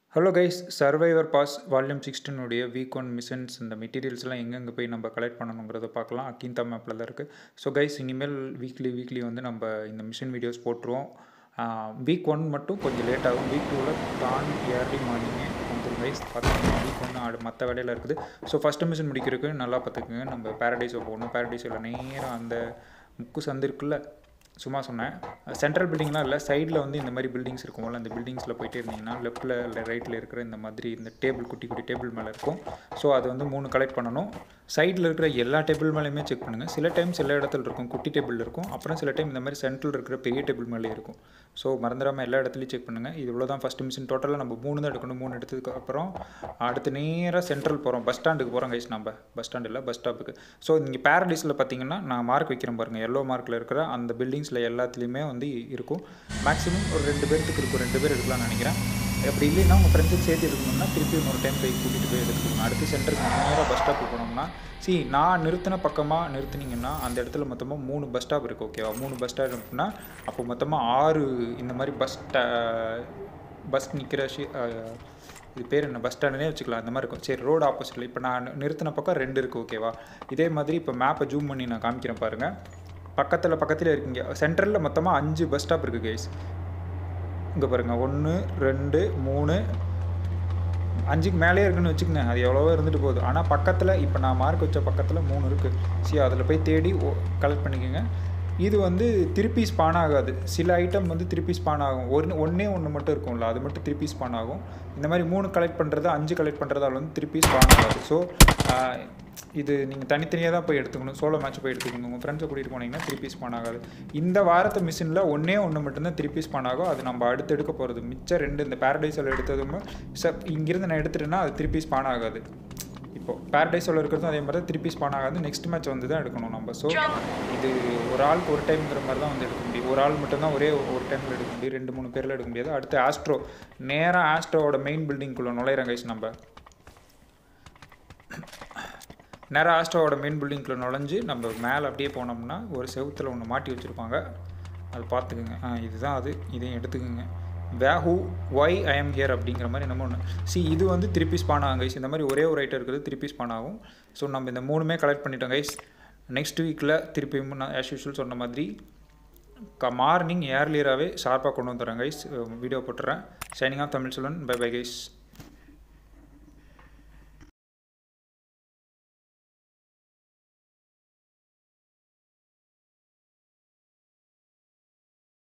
hello guys survivor pass volume சிக்ஸ்டினுடைய week one missions இந்த மெட்டீரியல்ஸ்லாம் எங்கெங்கே போய் நம்ம கலெக்ட் பண்ணணுங்கிறத பார்க்கலாம் அக்கிந்தா மேப்பில் தான் இருக்குது ஸோ கைஸ் இனிமேல் வீக்லி வீக்லி வந்து நம்ம இந்த மிஷன் வீடியோஸ் போட்டுருவோம் வீக் ஒன் மட்டும் கொஞ்சம் லேட் ஆகும் வீக் டூவில் தான் ஏர்லி மார்னிங்கே வந்துடும் கைஸ் பார்த்தீங்கன்னா வீக் ஒன்று ஆடு மற்ற வேலையில் இருக்குது ஸோ ஃபஸ்ட்டு மிஷன் முடிக்கிறதுக்கு நல்லா பார்த்துக்குங்க நம்ம பேரடைஸை போகணும் பேரடைஸில் நேராக அந்த முக்கு சந்து இருக்குல்ல சும்மா சொன்னேன் சென்ட்ரல் பில்டிங்லாம் இல்லை சைடில் வந்து இந்த மாதிரி பில்டிங்ஸ் இருக்கும்ல அந்த பில்டிங்ஸில் போயிட்டே இருந்தீங்கன்னா லெஃப்ட்டில் இல்லை ரைட்டில் இருக்கிற இந்த மாதிரி இந்த டேபிள் குட்டி குட்டி டேபிள் மேலே இருக்கும் ஸோ அது வந்து மூணு கலெக்ட் பண்ணணும் சைடில் இருக்கிற எல்லா டேபிள் மேலேயுமே செக் பண்ணுங்கள் சில டைம் சில இடத்துல இருக்கும் குட்டி டேபிள் இருக்கும் அப்புறம் சில டைம் இந்த மாதிரி சென்ட்ரல் இருக்கிற பெரிய டேபிள் மேலே இருக்கும் ஸோ மறந்துடாமல் எல்லா இடத்துலையும் செக் பண்ணுங்கள் இது இவ்வளோ தான் ஃபஸ்ட்டு மிஷின் டோட்டலாக நம்ம மூணு தான் எடுக்கணும் மூணு எடுத்ததுக்கு அப்புறம் அடுத்து நேராக சென்ட்ரல் போகிறோம் பஸ் ஸ்டாண்டுக்கு போகிறோம் கைஸ் நம்ம பஸ் ஸ்டாண்ட் இல்லை பஸ் ஸ்டாப்புக்கு ஸோ நீங்கள் பேரடைஸில் பார்த்தீங்கன்னா நான் மார்க் வைக்கிறேன் பாருங்கள் எல்லோ மார்க்கில் இருக்கிற அந்த பில்டிங்ஸில் எல்லாத்துலேயுமே வந்து இருக்கும் மேக்ஸிமம் ஒரு ரெண்டு பேர்த்துக்கு இருக்கும் ரெண்டு பேர் எடுக்கலாம்னு நினைக்கிறேன் அப்படி இல்லைன்னா உங்கள் ஃப்ரெண்ட்ஸுக்கு சேர்த்து எடுக்கணும்னா திருப்பி இன்னொரு டைம் போய் கூட்டிகிட்டு போய் எடுத்துக்கணும் அடுத்து சென்டருக்கு நேராக பஸ் ஸ்டாப்புக்கு போனோம்னா சி நான் நிறுத்தின பக்கமாக நிறுத்துனீங்கன்னா அந்த இடத்துல மொத்தமாக மூணு பஸ் ஸ்டாப் இருக்குது ஓகேவா மூணு பஸ் ஸ்டாப் இருக்குன்னா அப்போ மொத்தமாக ஆறு இந்த மாதிரி பஸ் ஸ்டா பஸ் நிற்கிற ஷி இது பேர் என்ன பஸ் ஸ்டாண்டுனே வச்சுக்கலாம் அந்த மாதிரி இருக்கும் சரி ரோடு ஆப்போசிட்டில் இப்போ நான் நிறுத்தின பக்கம் ரெண்டு இருக்குது ஓகேவா இதே மாதிரி இப்போ மேப்பை ஜூம் பண்ணி நான் காமிக்கிறேன் பாருங்கள் பக்கத்தில் பக்கத்தில் இருக்கீங்க சென்ட்ரலில் மொத்தமாக அஞ்சு பஸ் ஸ்டாப் இருக்குது கைஸ் இங்கே பாருங்கள் ஒன்று ரெண்டு மூணு அஞ்சுக்கு மேலே இருக்குன்னு வச்சுக்கோங்க அது எவ்வளவோ இருந்துட்டு போகுது ஆனால் பக்கத்தில் இப்போ நான் மார்க் வச்ச பக்கத்தில் மூணு இருக்குது சரி அதில் போய் தேடி கலெக்ட் பண்ணிக்கோங்க இது வந்து திருப்பி ஸ்பான் ஆகாது சில ஐட்டம் வந்து திருப்பி ஸ்பான் ஆகும் ஒரு ஒன்றே ஒன்று மட்டும் இருக்கும்ல அது மட்டும் திருப்பி ஸ்பான் ஆகும் இந்த மாதிரி மூணு கலெக்ட் பண்ணுறது அஞ்சு கலெக்ட் பண்ணுறதால வந்து திருப்பி ஸ்பான் ஆகாது ஸோ இது நீங்கள் தனித்தனியாக தான் போய் எடுத்துக்கணும் சோலோ மேட்ச் போய் எடுத்துக்கணும் உங்கள் ஃப்ரெண்ட்ஸை கூட்டிகிட்டு போனீங்கன்னா திருப்பி ஸ்பான் ஆகாது இந்த வாரத்து மிஷினில் ஒன்றே ஒன்று மட்டும்தான் திருப்பி ஸ்பான் ஆகும் அது நம்ம அடுத்து எடுக்க போகிறது மிச்சம் ரெண்டு இந்த பேரடைஸில் எடுத்ததும் சார் இங்கேருந்து நான் எடுத்துட்டேன்னா அது திருப்பி ஸ்பான் ஆகாது இப்போது பேரடைஸில் இருக்கிறதும் அதே மாதிரி தான் திருப்பி ஸ்பான் ஆகாது நெக்ஸ்ட் மேட்ச் வந்து தான் எடுக்கணும் நம்ம ஸோ இது ஒரு ஆளுக்கு ஒரு டைம்ங்கிற மாதிரி தான் வந்து எடுக்க முடியும் ஒரு ஆள் மட்டும்தான் ஒரே ஒரு டைமில் எடுக்க முடியும் ரெண்டு மூணு பேரில் எடுக்க முடியாது அடுத்து ஆஸ்ட்ரோ நேராக ஆஸ்ட்ரோவோட மெயின் பில்டிங்குள்ளே நுழையிறேன் கைஸ் நம்ம நேராக ஆஸ்ட்ரோவோட மெயின் பில்டிங்கில் நுழைஞ்சு நம்ம மேலே அப்படியே போனோம்னா ஒரு செவுத்தில் ஒன்று மாட்டி வச்சுருப்பாங்க அது பார்த்துக்குங்க ஆ இதுதான் அது இதையும் எடுத்துக்கோங்க வேஹூ ஒய் ஐ எம் ஹியர் அப்படிங்கிற மாதிரி நம்ம ஒன்று சி இது வந்து திருப்பி ஸ்பான் ஆகும் கைஸ் இந்த மாதிரி ஒரே ஒரு ஐட்டம் இருக்குது திருப்பி ஸ்பான் ஆகும் ஸோ நம்ம இந்த மூணுமே கலெக்ட் பண்ணிட்டோம் கைஸ் நெக்ஸ்ட் வீக்கில் திருப்பி நான் ஆஸ் யூஷுவல் சொன்ன மாதிரி க மார்னிங் ஏர்லியராகவே ஷார்ப்பாக கொண்டு வந்துடுறேன் கைஸ் வீடியோ போட்டுறேன் ஷைனிங் ஆஃப் தமிழ் சொல்லன் பை பை கைஸ்